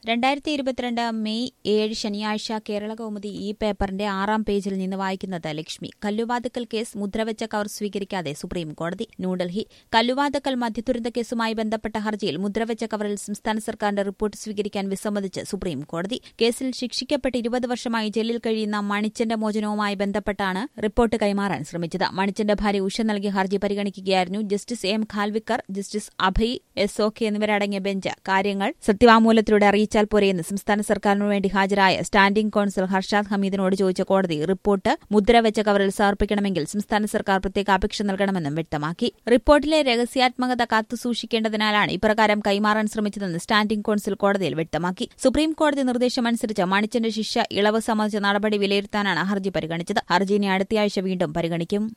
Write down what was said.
രണ്ടായിരത്തി ഇരുപത്തിരണ്ട് മെയ് ഏഴ് ശനിയാഴ്ച കേരള കൗമുദി ഈ പേപ്പറിന്റെ ആറാം പേജിൽ നിന്ന് വായിക്കുന്നത് ലക്ഷ്മി കല്ലുവാതുക്കൽ കേസ് മുദ്രവെച്ച കവർ സ്വീകരിക്കാതെ സുപ്രീം കോടതി ന്യൂഡൽഹി കല്ലുവാതുക്കൽ മധ്യദുരന്ത കേസുമായി ബന്ധപ്പെട്ട ഹർജിയിൽ മുദ്രവെച്ച കവറിൽ സംസ്ഥാന സർക്കാരിന്റെ റിപ്പോർട്ട് സ്വീകരിക്കാൻ വിസമ്മതിച്ച് സുപ്രീം കോടതി കേസിൽ ശിക്ഷിക്കപ്പെട്ട് ഇരുപത് വർഷമായി ജയിലിൽ കഴിയുന്ന മണിച്ചന്റെ മോചനവുമായി ബന്ധപ്പെട്ടാണ് റിപ്പോർട്ട് കൈമാറാൻ ശ്രമിച്ചത് മണിച്ചന്റെ ഭാര്യ ഉഷ നൽകിയ ഹർജി പരിഗണിക്കുകയായിരുന്നു justice M Khanwilkar justice Abhay S Oka എന്നിവരടങ്ങിയ ബെഞ്ച് കാര്യങ്ങൾ സത്യവാങ്മൂലത്തിലൂടെ അറിയിച്ചാൽ പോരെയെന്ന് സംസ്ഥാന സർക്കാരിനു വേണ്ടി ഹാജരായ സ്റ്റാൻഡിംഗ് കൌൺസിൽ ഹർഷാദ് ഹമീദിനോട് ചോദിച്ച കോടതി റിപ്പോർട്ട് മുദ്രവെച്ച കവറിൽ സമർപ്പിക്കണമെങ്കിൽ സംസ്ഥാന സർക്കാർ പ്രത്യേക അപേക്ഷ നൽകണമെന്നും വ്യക്തമാക്കി റിപ്പോർട്ടിലെ രഹസ്യാത്മകത കാത്തുസൂക്ഷിക്കേണ്ടതിനാലാണ് ഇപ്രകാരം കൈമാറാൻ ശ്രമിച്ചതെന്ന് സ്റ്റാൻഡിംഗ് കൌൺസിൽ കോടതിയിൽ വ്യക്തമാക്കി സുപ്രീം കോടതി നിർദ്ദേശമനുസരിച്ച് മണിച്ചന്റെ ശിക്ഷ ഇളവ് സംബന്ധിച്ച നടപടി വിലയിരുത്താനാണ് ഹർജി പരിഗണിച്ചത് ഹർജി ഇനി അടുത്തയാഴ്ച വീണ്ടും പരിഗണിക്കും